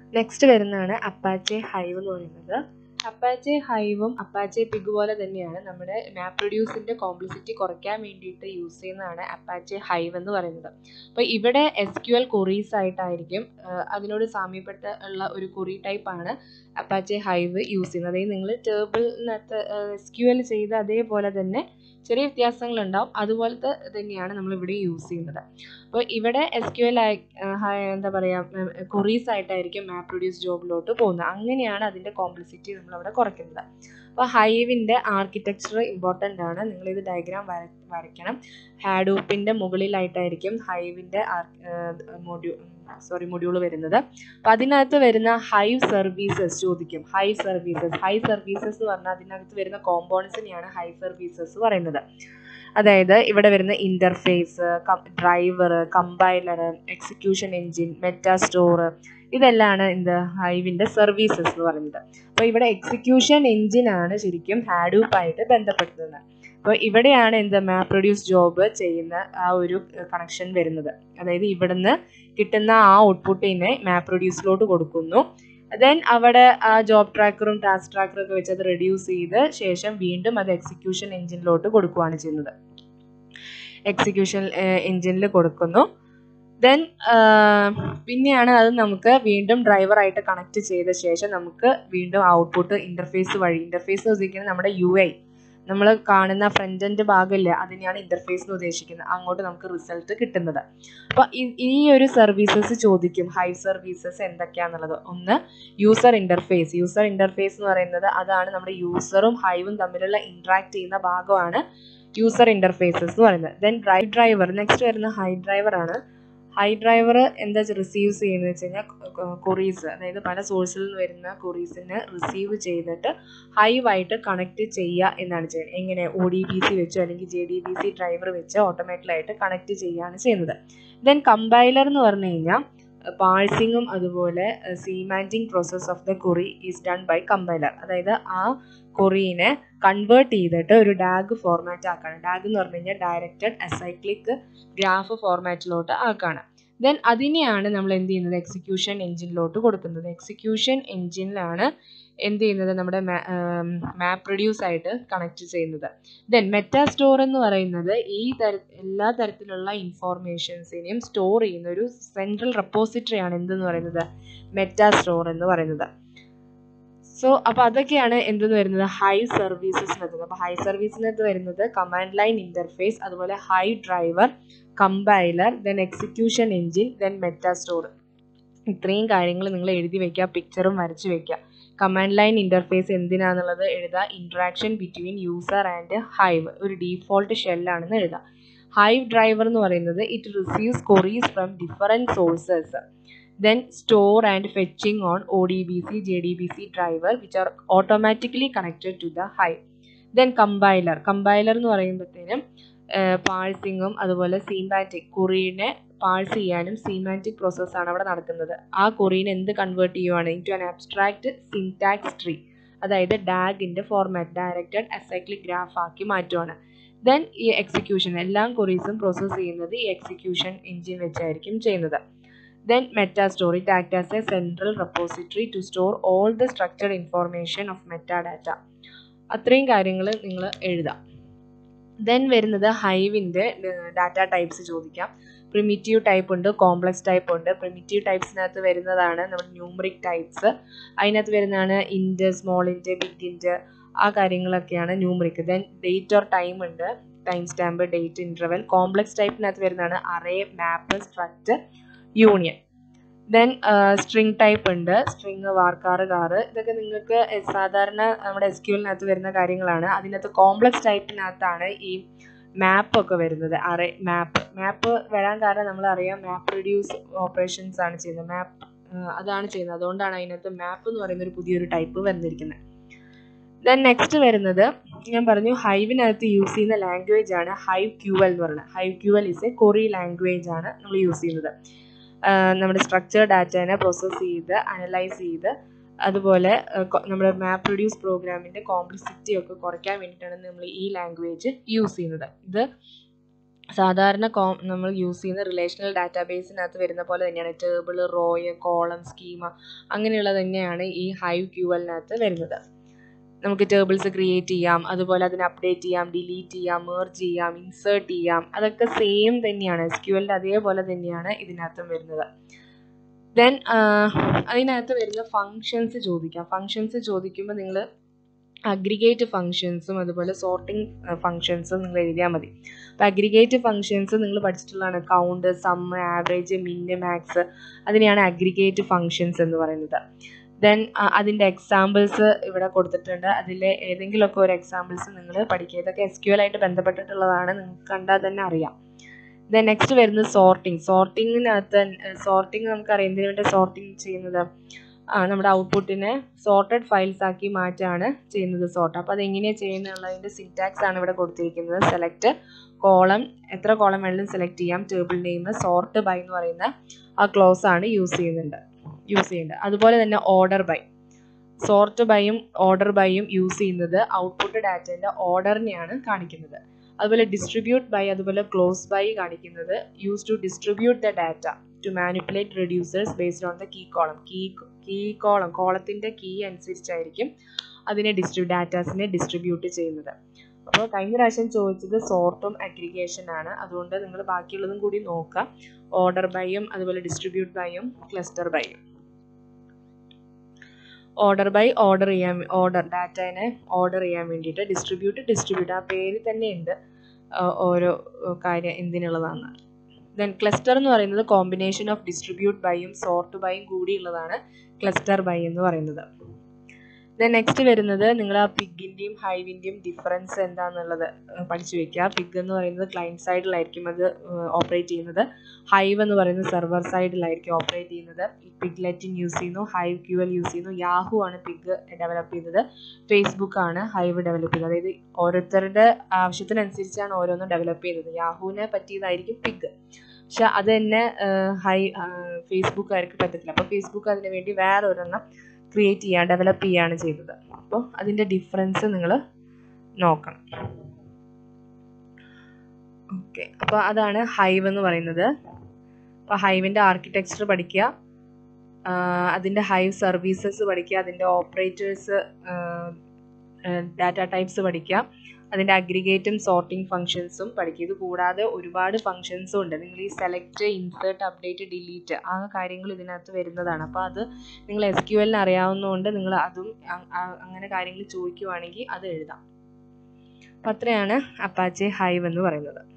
Next വരുന്നതാണ് Apache hive എന്ന് പറയുന്നത് അപ്പാച്ചെ ഹൈവും അപ്പാച്ചെ പിഗ് പോലെ തന്നെയാണ് നമ്മുടെ മാപ്പ് റെഡ്യൂസിൻ്റെ കോംപ്ലിസിറ്റി കുറയ്ക്കാൻ വേണ്ടിയിട്ട് യൂസ് ചെയ്യുന്നതാണ് അപ്പാച്ചെ ഹൈവ് എന്ന് പറയുന്നത് അപ്പോൾ ഇവിടെ എസ് ക്യു എൽ കൊറീസ് ആയിട്ടായിരിക്കും അതിനോട് സാമ്യപ്പെട്ട ഉള്ള ഒരു കൊറി ടൈപ്പാണ് അപ്പാച്ചെ ഹൈവ് യൂസ് ചെയ്യുന്നത് അതായത് നിങ്ങൾ ടേബിളിനകത്ത് എസ് ക്യു എൽ ചെയ്ത അതേപോലെ തന്നെ ചെറിയ വ്യത്യാസങ്ങളുണ്ടാവും അതുപോലത്തെ തന്നെയാണ് നമ്മൾ ഇവിടെ യൂസ് ചെയ്യുന്നത് അപ്പോൾ ഇവിടെ എസ് ക്യു എൽ എന്താ പറയുക കൊറീസ് ആയിട്ടായിരിക്കും മാപ്പ് റെഡ്യൂസ് ജോബിലോട്ട് പോകുന്നത് അങ്ങനെയാണ് അതിൻ്റെ കോംപ്ലിസിറ്റി നമ്മളവിടെ കുറയ്ക്കുന്നത് അപ്പോൾ ഹൈവിൻ്റെ ആർക്കിടെക്ചർ ഇമ്പോർട്ടൻ്റ് ആണ് നിങ്ങളിത് ഡയഗ്രാം വര വരയ്ക്കണം ഹാഡൂപ്പിൻ്റെ മുകളിലായിട്ടായിരിക്കും ഹൈവിൻ്റെ മൊഡ്യൂ സോറി മൊഡ്യൂൾ വരുന്നത് അപ്പോൾ അതിനകത്ത് വരുന്ന ഹൈവ് സർവീസസ് ചോദിക്കും ഹൈവ് സർവീസസ് ഹൈവ് സർവീസസ് എന്ന് പറഞ്ഞാൽ അതിനകത്ത് വരുന്ന കോമ്പോണൻസിനെയാണ് ഹൈവ് സർവീസസ് പറയുന്നത് അതായത് ഇവിടെ വരുന്ന interface driver compiler execution engine meta store ഇതെല്ലാണ് എന്ത് ഹൈവിൻ്റെ സർവീസസ് എന്ന് പറയുന്നത് അപ്പോൾ ഇവിടെ എക്സിക്യൂഷൻ എൻജിനാണ് ശരിക്കും ഹാഡൂപ്പായിട്ട് ബന്ധപ്പെടുത്തുന്നത് അപ്പോൾ ഇവിടെയാണ് എന്ത് മാപ്പ് പ്രൊഡ്യൂസ് ജോബ് ചെയ്യുന്ന ആ ഒരു കണക്ഷൻ വരുന്നത് അതായത് ഇവിടുന്ന് കിട്ടുന്ന ആ ഔട്ട്പുട്ടിനെ മാപ്പ് പ്രൊഡ്യൂസിലോട്ട് കൊടുക്കുന്നു ദെൻ അവിടെ ആ ജോബ് ട്രാക്കറും ടാസ്ക് ട്രാക്കറും ഒക്കെ വെച്ച് അത് റെഡ്യൂസ് ചെയ്ത് ശേഷം വീണ്ടും അത് എക്സിക്യൂഷൻ എഞ്ചിനിലോട്ട് കൊടുക്കുകയാണ് ചെയ്യുന്നത് എക്സിക്യൂഷൻ എഞ്ചിനിൽ കൊടുക്കുന്നു ദെൻ പിന്നെയാണ് അത് നമുക്ക് വീണ്ടും ഡ്രൈവറായിട്ട് കണക്ട് ചെയ്ത ശേഷം നമുക്ക് വീണ്ടും ഔട്ട്പുട്ട് ഇൻ്റർഫേസ് വഴി ഇൻ്റർഫേസ് ഉദ്ദേശിക്കുന്നത് നമ്മുടെ യു ഐ നമ്മൾ കാണുന്ന ഫ്രണ്ട് എൻഡ് ഭാഗമില്ല അതിനെയാണ് ഇൻ്റർഫേസ് എന്ന് ഉദ്ദേശിക്കുന്നത് അങ്ങോട്ട് നമുക്ക് റിസൾട്ട് കിട്ടുന്നത് അപ്പോൾ ഈ ഒരു സർവീസസ് ചോദിക്കും ഹൈ സർവീസസ് എന്തൊക്കെയാണെന്നുള്ളത് ഒന്ന് യൂസർ ഇൻ്റർഫേസ് യൂസർ ഇൻ്റർഫേസ് എന്ന് പറയുന്നത് അതാണ് നമ്മുടെ യൂസറും ഹൈവും തമ്മിലുള്ള ഇൻട്രാക്ട് ചെയ്യുന്ന ഭാഗമാണ് യൂസർ ഇൻ്റർഫേസസ് എന്ന് പറയുന്നത് ദെൻ ഡ്രൈവ് ഡ്രൈവർ നെക്സ്റ്റ് വരുന്ന ഹൈ ഡ്രൈവർ ആണ് ഹൈ ഡ്രൈവർ എന്താ റിസീവ് ചെയ്യുന്നത് വെച്ച് കഴിഞ്ഞാൽ കൊറീസ് അതായത് പല സോഴ്സിൽ നിന്ന് വരുന്ന കൊറീസിനെ റിസീവ് ചെയ്തിട്ട് ഹൈവായിട്ട് കണക്ട് ചെയ്യുക എന്നാണ് ചെയ്യുന്നത് എങ്ങനെ ഒ ഡി ബി സി വെച്ചോ അല്ലെങ്കിൽ J D B C driver വെച്ച് ഓട്ടോമാറ്റിക്കലായിട്ട് കണക്ട് ചെയ്യുകയാണ് ചെയ്യുന്നത് ദെൻ കമ്പൈലർ എന്ന് പറഞ്ഞു കഴിഞ്ഞാൽ പാഴ്സിങ്ങും അതുപോലെ semantic process of the query is done by compiler അതായത് ആ കൊറീനെ കൺവേർട്ട് ചെയ്തിട്ട് ഒരു ഡാഗ് ഫോർമാറ്റ് ആക്കാണ് ഡാഗ് എന്ന് പറഞ്ഞു കഴിഞ്ഞാൽ ഡയറക്റ്റഡ് അസൈക്ലിക് ഗ്രാഫ് ഫോർമാറ്റിലോട്ട് ആക്കാണ് ദെൻ അതിനെയാണ് നമ്മൾ എന്ത് ചെയ്യുന്നത് എക്സിക്യൂഷൻ എഞ്ചിനിലോട്ട് കൊടുക്കുന്നത് എക്സിക്യൂഷൻ എഞ്ചിനിലാണ് എന്ത് ചെയ്യുന്നത് നമ്മുടെ മാപ്പ് റെഡ്യൂസ് ആയിട്ട് കണക്ട് ചെയ്യുന്നത് ദെൻ മെറ്റാ സ്റ്റോർ എന്ന് പറയുന്നത് ഈ തര എല്ലാ തരത്തിലുള്ള ഇൻഫോർമേഷൻസിനെയും സ്റ്റോർ ചെയ്യുന്ന ഒരു സെൻട്രൽ റെപ്പോസിറ്ററി ആണ് എന്തെന്ന് പറയുന്നത് മെറ്റാ സ്റ്റോർ എന്ന് പറയുന്നത് സോ അപ്പോൾ അതൊക്കെയാണ് എന്തെന്ന് വരുന്നത് ഹൈ സർവീസസിനകത്ത് അപ്പോൾ ഹൈ സർവീസിനകത്ത് വരുന്നത് കമാൻഡ് ലൈൻ ഇൻ്റർഫേസ് അതുപോലെ Hive driver compiler then execution engine then meta metastore ഇത്രയും കാര്യങ്ങൾ നിങ്ങൾ എഴുതി വെക്കുക പിക്ചറും വരച്ച് വെക്കുക കമാൻഡ് ലൈൻ ഇൻ്റർഫേസ് എന്തിനാണെന്നുള്ളത് എഴുതുക interaction between user and Hive ഒരു ഡീഫോൾട്ട് ഷെല്ലാണെന്ന് എഴുതുക ഹൈവ് ഡ്രൈവർ എന്ന് പറയുന്നത് it receives queries from different sources then store and fetching on ODBC, JDBC driver which are automatically connected to the Hive. Then compiler. Compiler എന്ന് പറയുമ്പോഴത്തേനും പാഴ്സിങ്ങും അതുപോലെ സീമാറ്റിക് കൊറീനെ parse ചെയ്യാനും സീമാറ്റിക് പ്രോസസ്സാണ് അവിടെ നടക്കുന്നത് ആ കൊറീനെ എന്ത് കൺവേർട്ട് ചെയ്യുവാണ് into an abstract syntax tree അതായത് ഡാഗിൻ്റെ ഫോർമാറ്റ് ഡയറക്റ്റഡ് അസൈക്ലിക് ഗ്രാഫ് ആക്കി മാറ്റുവാണ് ദെൻ ഈ എക്സിക്യൂഷൻ എല്ലാം കൊറീസും പ്രോസസ്സ് ചെയ്യുന്നത് ഈ എക്സിക്യൂഷൻ എഞ്ചിൻ വെച്ചായിരിക്കും ചെയ്യുന്നത് then metastore it act as a central repository to store all the structured information of metadata അത്രയും കാര്യങ്ങൾ നിങ്ങൾ എഴുതാം ദെൻ വരുന്നത് ഹൈവിൻ്റെ ഡാറ്റ ടൈപ്സ് ചോദിക്കാം പ്രിമിറ്റീവ് ടൈപ്പ് ഉണ്ട് കോംപ്ലക്സ് ടൈപ്പ് ഉണ്ട് പ്രിമിറ്റീവ് ടൈപ്സിനകത്ത് വരുന്നതാണ് നമ്മുടെ ന്യൂമറിക് ടൈപ്സ് അതിനകത്ത് വരുന്നതാണ് ഇൻറ്റ് സ്മോൾ ഇൻറ്റ് ബിഗ് ഇൻറ്റ് ആ കാര്യങ്ങളൊക്കെയാണ് numeric then date or time ഉണ്ട് timestamp date interval complex ടൈപ്പിനകത്ത് വരുന്നതാണ് array map struct union then string type ഉണ്ട് സ്ട്രിങ് വാർക്കാറ് കാറ് ഇതൊക്കെ നിങ്ങൾക്ക് സാധാരണ നമ്മുടെ എസ് ക്യൂലിനകത്ത് വരുന്ന കാര്യങ്ങളാണ് അതിനകത്ത് കോംപ്ലക്സ് ടൈപ്പിനകത്താണ് ഈ മാപ്പ് ഒക്കെ വരുന്നത് അറേ മാപ്പ് മാപ്പ് വരാൻ കാരണം നമ്മൾ അറിയാം മാപ്പ് റിഡ്യൂസ് ഓപ്പറേഷൻസ് ആണ് ചെയ്യുന്നത് മാപ്പ് അതാണ് ചെയ്യുന്നത് അതുകൊണ്ടാണ് അതിനകത്ത് മാപ്പ് എന്ന് പറയുന്ന ഒരു പുതിയൊരു ടൈപ്പ് വന്നിരിക്കുന്നത് ദെൻ നെക്സ്റ്റ് വരുന്നത് ഞാൻ പറഞ്ഞു ഹൈവിനകത്ത് യൂസ് ചെയ്യുന്ന ലാംഗ്വേജ് ആണ് ഹൈവ് ക്യു എൽ എന്ന് പറയുന്നത് Hive Q L is a query language ആണ് നമ്മൾ യൂസ് ചെയ്യുന്നത് നമ്മുടെ സ്ട്രക്ചർ ഡാറ്റേനെ പ്രോസസ്സ് ചെയ്ത് അനലൈസ് ചെയ്ത് അതുപോലെ നമ്മുടെ മാപ്പ് റെഡ്യൂസ് പ്രോഗ്രാമിൻ്റെ കോംപ്ലിസിറ്റി ഒക്കെ കുറയ്ക്കാൻ വേണ്ടിയിട്ടാണ് നമ്മൾ ഈ ലാംഗ്വേജ് യൂസ് ചെയ്യുന്നത് ഇത് സാധാരണ കോ നമ്മൾ യൂസ് ചെയ്യുന്ന റിലേഷണൽ ഡാറ്റാബേസിനകത്ത് വരുന്ന പോലെ തന്നെയാണ് ടേബിൾ റോയ് കോളം സ്കീമ അങ്ങനെയുള്ളത് തന്നെയാണ് ഈ ഹൈവ് ക്യു എല്ലിനകത്ത് വരുന്നത് നമുക്ക് ടേബിൾസ് ക്രിയേറ്റ് ചെയ്യാം അതുപോലെ അതിനെ അപ്ഡേറ്റ് ചെയ്യാം ഡിലീറ്റ് ചെയ്യാം മേർജ് ചെയ്യാം ഇൻസേർട്ട് ചെയ്യാം അതൊക്കെ സെയിം തന്നെയാണ് എസ് ക്യു എല്ലിൻ്റെ അതേപോലെ തന്നെയാണ് ഇതിനകത്തും വരുന്നത് ദെൻ അതിനകത്ത് വരുന്ന ഫങ്ഷൻസ് ചോദിക്കാം ഫങ്ഷൻസ് ചോദിക്കുമ്പോൾ നിങ്ങൾ അഗ്രിഗേറ്റ് ഫങ്ഷൻസും അതുപോലെ സോർട്ടിംഗ് ഫങ്ഷൻസും നിങ്ങൾ എഴുതിയാൽ മതി അപ്പോൾ അഗ്രിഗേറ്റ് ഫങ്ഷൻസ് നിങ്ങൾ പഠിച്ചിട്ടുള്ളതാണ് count sum average min max അതിനെയാണ് അഗ്രിഗേറ്റ് ഫങ്ഷൻസ് എന്ന് പറയുന്നത് ദെൻ അതിൻ്റെ എക്സാമ്പിൾസ് ഇവിടെ കൊടുത്തിട്ടുണ്ട് അതിൽ ഏതെങ്കിലുമൊക്കെ ഒരു എക്സാമ്പിൾസ് നിങ്ങൾ പഠിക്കുക ഇതൊക്കെ എസ് ക്യു ആയിട്ട് ബന്ധപ്പെട്ടിട്ടുള്ളതാണ് നിങ്ങൾക്ക് കണ്ടാൽ തന്നെ അറിയാം ദെൻ നെക്സ്റ്റ് വരുന്നത് സോർട്ടിങ് സോർട്ടിങ്ങിനകത്ത് സോർട്ടിങ് നമുക്കറിയാം എന്തിനു വേണ്ടി സോർട്ടിങ് ചെയ്യുന്നത് നമ്മുടെ ഔട്ട്പുട്ടിനെ സോർട്ടഡ് ഫയൽസ് ആക്കി മാറ്റാണ് ചെയ്യുന്നത് സോർട്ട് അപ്പോൾ അതെങ്ങനെയാണ് ചെയ്യുന്നതിൻ്റെ സിൻറ്റാക്സ് ആണ് ഇവിടെ കൊടുത്തിരിക്കുന്നത് സെലക്ട് കോളം എത്ര കോളം വേണമെങ്കിലും സെലക്ട് ചെയ്യാം ടേബിൾ നെയിം സോർട്ട് ബൈ എന്ന് പറയുന്ന ആ ക്ലോസ് ആണ് യൂസ് ചെയ്യുന്നുണ്ട് യൂസ് ചെയ്യുന്നത് അതുപോലെ തന്നെ ഓർഡർ ബൈ സോർട്ട് ബൈയും ഓർഡർ ബൈയും യൂസ് ചെയ്യുന്നത് ഔട്ട്പുട്ട് ഡാറ്റേൻ്റെ ഓർഡറിനെയാണ് കാണിക്കുന്നത് അതുപോലെ ഡിസ്ട്രിബ്യൂട്ട് ബൈ അതുപോലെ ക്ലോസ് ബൈ കാണിക്കുന്നത് use to distribute the data to manipulate reducers based on the key column key key column കോളത്തിൻ്റെ കീ അനുസരിച്ചായിരിക്കും അതിനെ ഡിസ്ട്രി ഡാറ്റാസിനെ ഡിസ്ട്രിബ്യൂട്ട് ചെയ്യുന്നത് അപ്പോൾ കഴിഞ്ഞ പ്രാവശ്യം ചോദിച്ചത് സോർട്ടും അഗ്രിഗേഷൻ ആണ് അതുകൊണ്ട് നിങ്ങൾ ബാക്കിയുള്ളതും കൂടി നോക്കുക ഓർഡർ ബൈയും അതുപോലെ ഡിസ്ട്രിബ്യൂട്ട് ബൈയും ക്ലസ്റ്റർ ബൈയും ഓർഡർ ബൈ ഓർഡർ ചെയ്യാൻ ഓർഡർ ഡാറ്റേനെ ഓർഡർ ചെയ്യാൻ വേണ്ടിയിട്ട് ഡിസ്ട്രിബ്യൂട്ട് ഡിസ്ട്രിബ്യൂട്ട് ആ പേര് തന്നെയുണ്ട് ഓരോ കാര്യം എന്തിനുള്ളതാണ് ദെൻ ക്ലസ്റ്റർ എന്ന് പറയുന്നത് കോമ്പിനേഷൻ ഓഫ് ഡിസ്ട്രിബ്യൂട്ട് ബൈയും സോർട്ട് ബൈയും കൂടിയുള്ളതാണ് ക്ലസ്റ്റർ ബൈ എന്ന് പറയുന്നത് ദെൻ നെക്സ്റ്റ് വരുന്നത് നിങ്ങൾ ആ പിഗിൻ്റെയും ഹൈവിൻ്റെയും ഡിഫറൻസ് എന്താണെന്നുള്ളത് പഠിച്ചു വെക്കുക പിഗ് എന്ന് പറയുന്നത് ക്ലയൻറ്റ് സൈഡിലായിരിക്കും അത് ഓപ്പറേറ്റ് ചെയ്യുന്നത് ഹൈവ് എന്ന് പറയുന്നത് സെർവർ സൈഡിലായിരിക്കും ഓപ്പറേറ്റ് ചെയ്യുന്നത് പിഗ്ലെറ്റിൻ യൂസ് ചെയ്യുന്നു ഹൈവ് ക്യു എൽ യൂസ് ചെയ്യുന്നു യാഹു ആണ് പിഗ് ഡെവലപ്പ് ചെയ്തത് ഫേസ്ബുക്ക് ആണ് ഹൈവ് ഡെവലപ്പ് ചെയ്തത് അതായത് ഓരോരുത്തരുടെ ആവശ്യത്തിനനുസരിച്ചാണ് ഓരോന്നും ഡെവലപ്പ് ചെയ്യുന്നത് യാഹുവിനെ പറ്റിയതായിരിക്കും പിഗ് പക്ഷെ അത് തന്നെ ഹൈ ഫേസ്ബുക്കാർക്ക് പറ്റത്തില്ല അപ്പോൾ ഫേസ്ബുക്ക് അതിന് വേണ്ടി വേറെ ഒരെണ്ണം ക്രിയേറ്റ് ചെയ്യുക ഡെവലപ്പ് ചെയ്യുകയാണ് ചെയ്തത് അപ്പോൾ അതിൻ്റെ ഡിഫറൻസ് നിങ്ങൾ നോക്കണം ഓക്കെ അപ്പോൾ അതാണ് ഹൈവ് എന്ന് പറയുന്നത് അപ്പോൾ ഹൈവിൻ്റെ ആർക്കിടെക്ചർ പഠിക്കുക അതിൻ്റെ ഹൈവ് സർവീസസ് പഠിക്കുക അതിൻ്റെ ഓപ്പറേറ്റേഴ്സ് ഡാറ്റ ടൈപ്സ് പഠിക്കുക അതിൻ്റെ അഗ്രിഗേറ്റും സോർട്ടിംഗ് ഫങ്ഷൻസും പഠിക്കുക ഇത് കൂടാതെ ഒരുപാട് ഫങ്ഷൻസും ഉണ്ട് നിങ്ങൾ ഈ സെലക്ട് ഇൻസേർട്ട് അപ്ഡേറ്റ് ഡിലീറ്റ് ആ കാര്യങ്ങൾ ഇതിനകത്ത് വരുന്നതാണ് അപ്പോൾ അത് നിങ്ങൾ എസ് ക്യു എല്ലിന് അറിയാവുന്നതുകൊണ്ട് നിങ്ങൾ അതും അങ്ങനെ കാര്യങ്ങൾ ചോദിക്കുവാണെങ്കിൽ അത് എഴുതാം അപ്പോൾ അത്രയാണ് അപ്പാച്ചെ ഹൈവ് എന്ന് പറയുന്നത്